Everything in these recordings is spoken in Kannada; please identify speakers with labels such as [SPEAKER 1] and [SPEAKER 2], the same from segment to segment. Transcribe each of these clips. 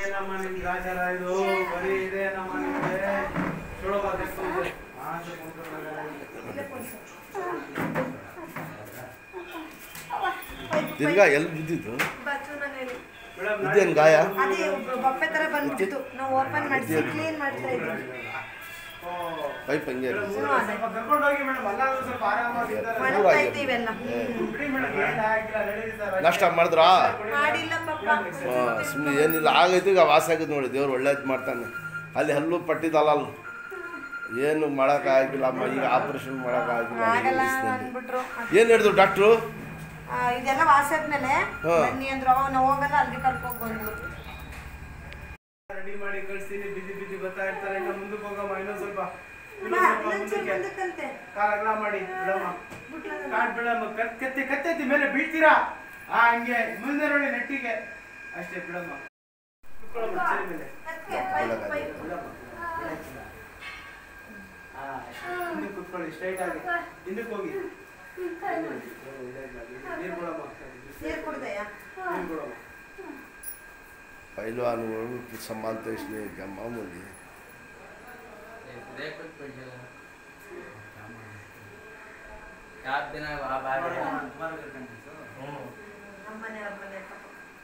[SPEAKER 1] ಏನಮ್ಮ ನಿನ್ ಗಾಚಾರ ಇದು ಬರೀ ಇದೆ ನಮ್ಮ ನಿಮ್ಗೆ ಚೋಳಬಾ ತೆಗ್ದು ಆಸೆ
[SPEAKER 2] ತಿರ್ಗಾ ಎಲ್ಲಿ ಬಿದ್ದಿದ್ದು
[SPEAKER 3] ಬಾತ್ರೂಮ್ ಮನೇಲಿ
[SPEAKER 1] ಮೇಡಮ್
[SPEAKER 2] ಇದೇನು ಗಾಯ
[SPEAKER 3] ಅದೇ ಒಬ್ರು ಬೊಪ್ಪೆ ತರ ಬಂದ್ಬಿಟ್ಟಿತ್ತು ನಾವು ಓಪನ್ ಮಾಡಿಸಿ ಕ್ಲೀನ್ ಮಾಡ್ತಾ ಇದ್ವಿ
[SPEAKER 2] ಪೈಪ್ ಹಂಗೆ ಇದೆ.
[SPEAKER 1] ಕರ್ಕೊಂಡು ಹೋಗಿ ಮೇಡಮ್ ಅಲ್ಲ ಅಂದ್ರೆ ಸ್ವಲ್ಪ ಆರಾಮಾಗಿ ಇದ್ದಾರೆ.
[SPEAKER 3] ಒಣಗ್ತಾ ಇತ್ತು ಇವೆಲ್ಲ
[SPEAKER 1] ಬಿಡಿ ಮೇಡಮ್ ಏನ್ ಆಗಿಲ್ಲ ನಡೀರಿ ಸರ್
[SPEAKER 2] ನಾಷ್ಟ ಮಾಡಿದ್ರಾ
[SPEAKER 3] ಮಾಡಿಲ್ಲ ಪಾಪ
[SPEAKER 2] ಸುಮ್ಮನೆ ಏನಿಲ್ಲ ಆಗೈತೆ ಈಗ ವಾಸ ಆಗಿದ್ದು ನೋಡಿ ದೇವ್ರು ಒಳ್ಳೇದು ಮಾಡ್ತಾನೆ ಅಲ್ಲಿ ಹಲ್ಲು ಪಟ್ಟಿದ್ದಲ್ಲ ಅಲ್ಲಿ ಏನು ಮಾಡೋಕ್ಕಾಗಿಲ್ಲ ಅಮ್ಮ ಈಗ ಆಪ್ರೇಷನ್ ಮಾಡೋಕ್ಕಾಗಿಲ್ಲ
[SPEAKER 3] ಆಗಲ್ಲ ಅಂದ್ಬಿಟ್ರು
[SPEAKER 2] ಏನು ಹೇಳಿದ್ರು ಡಾಕ್ಟ್ರು
[SPEAKER 3] ಆ, ಇದೆಲ್ಲ ವಾಸ ಆದ್ಮೇಲೆ
[SPEAKER 2] ಹಾ.
[SPEAKER 3] ಬನ್ನಿ ಅಂದ್ರು ಅವಾಗ ನಾವು ಹೋಗಲ್ಲ ಅಲ್ಲಿಗೆ ಕರ್ಕೊಂಡ್ ಬಂದ್ರು
[SPEAKER 1] ರೆಡಿ ಮಾಡಿ ಕಳಿಸ್ತೀನಿ ಬಿಸಿ ಬಿಸಿ ಬರ್ತಾ ಇರ್ತಾರೆ ಇನ್ನು ಮುಂದಕ್ಕೆ ಹೋಗಮ್ಮ ಇನ್ನೊಂದ್ ಸ್ವಲ್ಪ ಇನ್ನೊಂದ್
[SPEAKER 3] ಬಾ,
[SPEAKER 1] ಸ್ವಲ್ಪ
[SPEAKER 3] ಇನ್ನೊಂಚೂರು
[SPEAKER 1] ಮುಂದಕ್ಕೆ
[SPEAKER 3] ಬಂದಕ್ಕಂತೆ.
[SPEAKER 1] ಕಾಲ್ ಅಗಲ ಮಾಡಿ ಬಿಡಮ್ಮ
[SPEAKER 3] ಬಿಟ್ಲಲ್ಲ.
[SPEAKER 1] ಕಾಟ್ ಬಿಡಮ್ಮ ಕತ್ ಕತ್ತಿ ಕತ್ತೆತ್ತಿ ಮೇಲೆ ಬೀಳ್ತೀರಾ ಆ ಹಂಗೆ ಮುಂದೆ ನೋಡಿ ನೆಟ್ಟಿಗೆ ಅಷ್ಟೇ ಬಿಡಮ್ಮ ಕುತ್ಕೊಳ್ಳಮ್ಮ ಚೇರ್ ಮೇಲೆ
[SPEAKER 3] ಅದಕ್ಕೆ ಪೈಪ್, ಪೈಪ್.
[SPEAKER 1] ಬಿಡಮ್ಮ ಆ, ಅಷ್ಟೇ. ಹಿಂದಕ್ಕೆ ಕುತ್ಕೊಳ್ಳಿ ಸ್ಟ್ರೈಟ್ ಆಗಿ ಹಿಂದಕ್ಕೆ ಹೋಗಿ ನೀರು ಕೊಡಮ್ಮ
[SPEAKER 3] ನೀರ್ ಕುಡ್ದೆಯಾ?
[SPEAKER 1] ನೀರು ಕೊಡಮ್ಮ
[SPEAKER 2] ಪೈಲ್ವಾನ್ಗಳು ಸಮಾನ ತೋರಿಸ್ಲಿ ಮಾಮೂಲಿ
[SPEAKER 4] चार दिन वहाँ बाहर गया
[SPEAKER 1] तुम्हारा घर कहाँ है, सर?
[SPEAKER 3] ನಮ್ಮನೆ ಅವ್ರ ಮನೆ ಪಾಪ.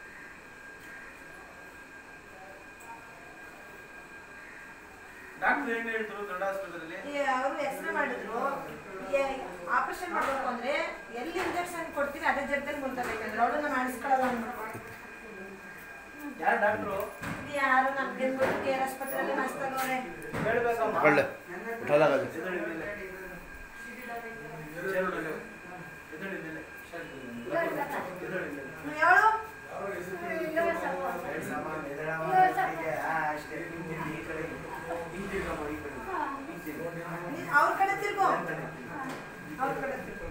[SPEAKER 1] ಡಾಕ್ಟರ್ ಏನ್ ಹೇಳ್ತಾರೆ ದೊಡ್ಡ ಆಸ್ಪತ್ರೆಯಲ್ಲಿ
[SPEAKER 3] ಈ ಅವ್ರು ಹೆಸರು ಮಾಡಿದ್ರು ಆಪರೇಷನ್ ಮಾಡ್ಬೇಕು ಅಂದ್ರೆ ಎಲ್ಲಿ ಇಂಜೆಕ್ಷನ್ ಕೊಡ್ತೀವಿ ಅದೇ ಜೊತೆ ಮುಂದಬೇಕಂದ್ರೆ ಅವಳನ್ನ ಮಾಡಿಸ್ಕೊಳ್ಳಲ್ಲ ಅಂದ್ಬಿಟ್ಟು
[SPEAKER 1] ಯಾರು ಡಾಕ್ಟ್ರು
[SPEAKER 3] ಇದು ಯಾರು ನಮ್ಗೆ ಬಂದು ಕೆ ಆರ್ ಆಸ್ಪತ್ರೆಯಲ್ಲಿ ಮಾಡಿಸ್ತಾಗವ್ರೆ
[SPEAKER 1] ಹೇಳ್ಬೇಕಮ್ಮ
[SPEAKER 2] ಒಳ್ಳೆ ಊಟಲಾಗದು
[SPEAKER 1] ಎದ್ದೇಳಿ ಮೇಲೆ. ಚೇರ್ ಒಳಗೆ. ಎದ್ದೇಳಿ ಮೇಲೆ. ಎದ್ದೇಳಿ ಮೇಲೆ.
[SPEAKER 3] ಯಾವಳು
[SPEAKER 1] ಎರಡು ಸಾಮಾನು ಎದ್ದೇಳಮ್ಮ. ಹೀಗೆ, ಆ, ಅಷ್ಟೇ. ಹಿಂದಿರುಗಿ ಈ ಕಡೆ. ಹಿಂದಿರುಗಮ್ಮ ಈ ಕಡೆ. ಹಿಂದಿರುಗಿ.
[SPEAKER 3] ಅವ್ರ ಕಡೆ ತಿರ್ಗೋ ಅವ್ರ ಕಡೆ ತಿರ್ಗೋ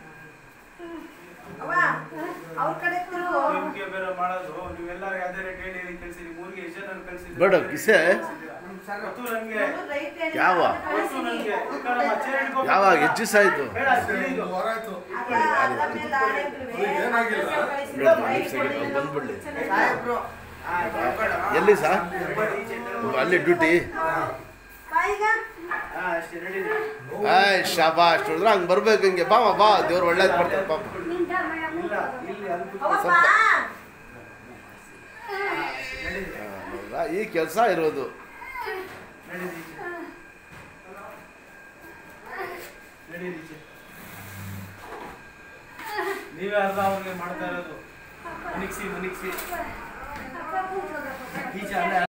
[SPEAKER 3] ಅವ್ವ ಅವ್ರ ಕಡೆ ತಿರ್ಗೋ
[SPEAKER 1] ನಿಮ್ಗೆ ಬೇರೆ ಮಾಡೋದು ನೀವೆಲ್ಲರೂ ಅದೇ ರೇಟ್ ಹೇಳಿ ಕಳಿಸಿ ಮೂರಿಗೆ ಎಷ್ಟು ಜನ ಕಳಿಸಿದ್ರು
[SPEAKER 2] ಬೇಡ, ಕಿಸೆ?
[SPEAKER 1] ಗೊತ್ತು ನಂಗೆ
[SPEAKER 3] ಅವ್ರು ರೈಟ್ ಹ್ಯಾಂಡ್
[SPEAKER 2] ಯಾವ?
[SPEAKER 3] ಮಾತ್ರ
[SPEAKER 1] ಗೊತ್ತು
[SPEAKER 3] ಕಳಿಸ್ತೀನಿ.
[SPEAKER 1] ನಂಗೆ ಕಣಮ್ಮ, ಚೇರ್ ಹಿಡ್ಕೊ.
[SPEAKER 2] ಯಾವಾಗ ಹೆಚ್ಚು ಸಾಯ್ತು
[SPEAKER 1] ಬೇಡ ಇದು.
[SPEAKER 3] ಅಲ್ಲ, ಅದ್ರ ಮೇಲೆ ಆಡೇಬ್ರುವೆ.
[SPEAKER 5] ಏನಾಗಿಲ್ಲ?
[SPEAKER 3] ಕಳಿಸ್ತೀನಿ.
[SPEAKER 2] ನೋಡಿ,
[SPEAKER 3] ರೈಟ್
[SPEAKER 2] ನಿಮಿಷ ಇರಿ,
[SPEAKER 3] ಕೊಡಿ,
[SPEAKER 2] ಬಂದ್ಬಿಡ್ಲಿ.
[SPEAKER 3] ಚೆನ್ನಾಗಿ.
[SPEAKER 1] ಸಾಹೇಬ್ರು. ಆ, ಬರ್ಬೇಡ.
[SPEAKER 2] ಎಲ್ಲಿ ಸಾ
[SPEAKER 1] ಬರ್ಬೇಡ, ಈಚೆ ಇದ್ರೆ.
[SPEAKER 2] ಅಲ್ಲಿ ಡ್ಯೂಟಿ
[SPEAKER 3] ಬಾ ಈಗ
[SPEAKER 1] ಆ, ಅಷ್ಟೇ ರೆಡಿ
[SPEAKER 2] ಆಯ್ ಶಾಬಾಷ್ ನೋಡಿದ್ರೆ ಹಂಗೆ ಬರ್ಬೇಕು ಹಿಂಗೆ ಬಾ ಬಾ ದೇವ್ರು ಒಳ್ಳೇದು ಮಾಡ್ತಾರೆ ಪಾಪ
[SPEAKER 1] ಇಲ್ಲ ಇಲ್ಲಿ ಅಲ್ಲಿ
[SPEAKER 3] ಅವ್ವ
[SPEAKER 1] ಕೂತ್ಕೊ.
[SPEAKER 3] ಬಾ
[SPEAKER 1] ನಡೀರಿ.
[SPEAKER 2] ಹಾ, ನೋಡ್ರಾ? ಈ ಕೆಲಸ ಇರೋದು
[SPEAKER 1] ನಡೀರಿ ಈಚೆ. ನಡೀರಿ ಈಚೆ. ನೀವೇ ಅರ್ಧ ಅವ್ರಿಗೆ ಮಾಡ್ತಾ ಇರೋದು ಮನಿಗ್ಸಿ ಮನಿಗ್ಸಿ ಈಚೆ ಅಲ್ಲೇ